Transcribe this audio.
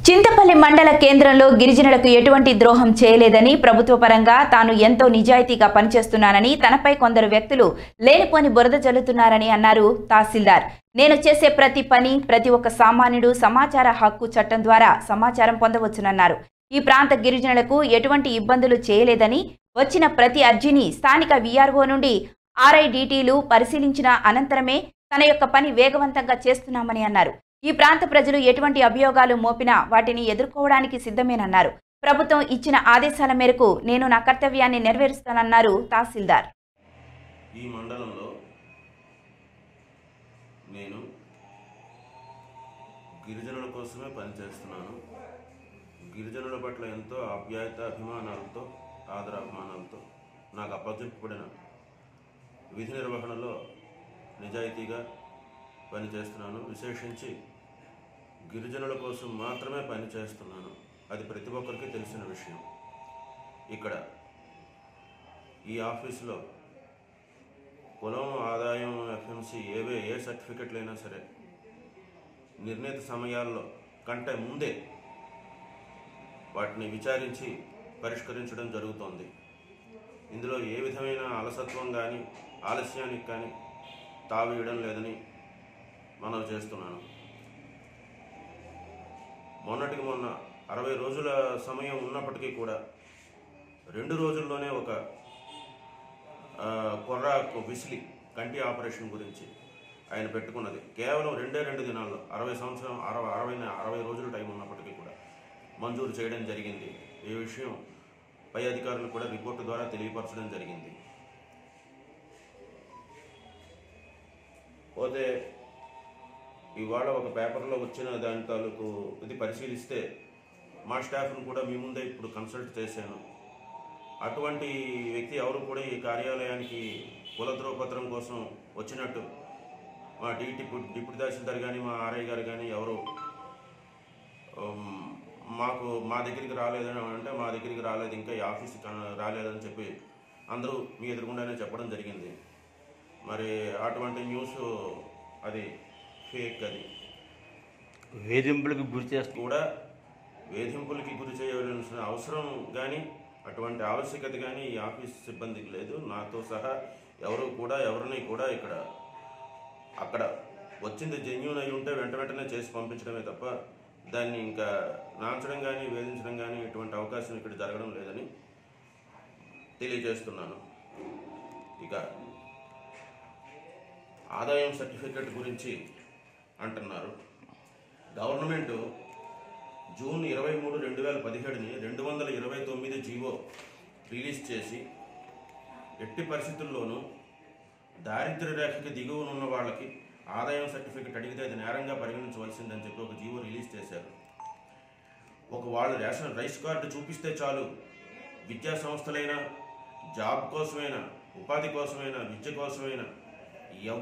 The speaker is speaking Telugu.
చింతపల్లి మండల కేంద్రంలో గిరిజనులకు ఎటువంటి ద్రోహం చేయలేదని ప్రభుత్వ పరంగా తాను ఎంతో నిజాయితీగా పనిచేస్తున్నానని తనపై కొందరు వ్యక్తులు లేనిపోని బురద జల్లుతున్నారని అన్నారు తహసీల్దార్ నేను చేసే ప్రతి పని ప్రతి ఒక్క సామాన్యుడు సమాచార హక్కు చట్టం ద్వారా సమాచారం పొందవచ్చునన్నారు ఈ ప్రాంత గిరిజనులకు ఎటువంటి ఇబ్బందులు చేయలేదని వచ్చిన ప్రతి అర్జీని స్థానిక వీఆర్ఓ నుండి ఆర్ఐడిటీలు పరిశీలించిన అనంతరమే తన యొక్క పని వేగవంతంగా చేస్తున్నామని అన్నారు ఈ ప్రాంత ప్రజలు ఎటువంటి అభియోగాలు మోపినా వాటిని ఎదుర్కోవడానికి సిద్ధమేనన్నారు ప్రభుత్వం ఇచ్చిన ఆదేశాల మేరకు నేను నా కర్తవ్యాన్ని నెరవేరుస్తానన్నారు తహసీల్దార్ ఈ మండలంలో నేను గిరిజనుల కోసమే పనిచేస్తున్నాను గిరిజనుల పట్ల ఎంతో ఆప్యాయత అభిమానాలతో ఆదరాభిమానాలతో నాకు అప్పచెప్పబడిన విధి నిర్వహణలో నిజాయితీగా పనిచేస్తున్నాను విశేషించి గిరిజనుల కోసం మాత్రమే పనిచేస్తున్నాను అది ప్రతి ఒక్కరికి తెలిసిన విషయం ఇక్కడ ఈ ఆఫీసులో కులం ఆదాయం ఎఫ్ఎంసి ఏవే ఏ సర్టిఫికెట్లు అయినా సరే నిర్ణీత సమయాల్లో కంటే ముందే వాటిని విచారించి పరిష్కరించడం జరుగుతోంది ఇందులో ఏ విధమైన అలసత్వం కానీ ఆలస్యానికి కానీ తావేయడం లేదని మనవి చేస్తున్నాను మొన్నటికి మొన్న అరవై రోజుల సమయం ఉన్నప్పటికీ కూడా రెండు రోజుల్లోనే ఒక ఆ, కొర్రాకు విసిలి కంటి ఆపరేషన్ గురించి ఆయన పెట్టుకున్నది కేవలం రెండే రెండు దినాల్లో అరవై సంవత్సరం అరవై అరవై అరవై రోజుల టైం ఉన్నప్పటికీ కూడా మంజూరు చేయడం జరిగింది ఈ విషయం పై అధికారులు కూడా రిపోర్టు ద్వారా తెలియపరచడం జరిగింది పోతే ఇవాళ ఒక పేపర్లో వచ్చిన దాని తాలూకు ఇది పరిశీలిస్తే మా స్టాఫ్ను కూడా మీ ముందే ఇప్పుడు కన్సల్ట్ చేశాను అటువంటి వ్యక్తి ఎవరు కూడా ఈ కార్యాలయానికి కుల ధ్రువపత్రం కోసం వచ్చినట్టు మా డి డిప్యూటీ డిప్యూటీ తహసీల్దార్ కానీ మా ఆర్ఐ గారు కానీ ఎవరు ఉమ్, మాకు మా దగ్గరికి రాలేదని అంటే మా దగ్గరికి రాలేదు ఇంకా ఈ ఆఫీస్కి కా- రాలేదని చెప్పి అందరూ మీ ఎదురుగుండానే చెప్పడం జరిగింది మరి అటువంటి న్యూస్ అది ఫేక్ అది వేధింపులకు గురి చేస్తూ కూడా వేధింపులకి గురి చేయవలసిన అవసరం కానీ అటువంటి ఆవశ్యకత కానీ ఈ ఆఫీస్ సిబ్బందికి లేదు నాతో సహా ఎవరు కూడా ఎవరిని కూడా ఇక్కడ అక్కడ వచ్చింది జెన్యున్ అయి ఉంటే వెంట వెంటనే చేసి పంపించడమే తప్ప దాన్ని ఇంకా నాంచడం కానీ వేధించడం కానీ ఇటువంటి అవకాశం ఇక్కడ జరగడం లేదని తెలియజేస్తున్నాను ఇక ఆదాయం సర్టిఫికెట్ గురించి అంటున్నారు గవర్నమెంట్ జూన్ ఇరవై మూడు రెండు వేల పదిహేడుని రెండు వందల ఇరవై తొమ్మిది జీవో రిలీజ్ చేసి ఎట్టి పరిస్థితుల్లోనూ దారిద్ర్య రేఖకి దిగువన ఉన్న వాళ్ళకి ఆదాయం సర్టిఫికెట్ అడిగితే అది నేరంగా పరిగణించవలసిందని చెప్పి ఒక జీవో రిలీజ్ చేశారు ఒక వాళ్ళు రేషన్ రైస్ కార్డు చూపిస్తే చాలు విద్యా సంస్థలైనా జాబ్ కోసమైనా ఉపాధి కోసమైనా విద్య కోసమైనా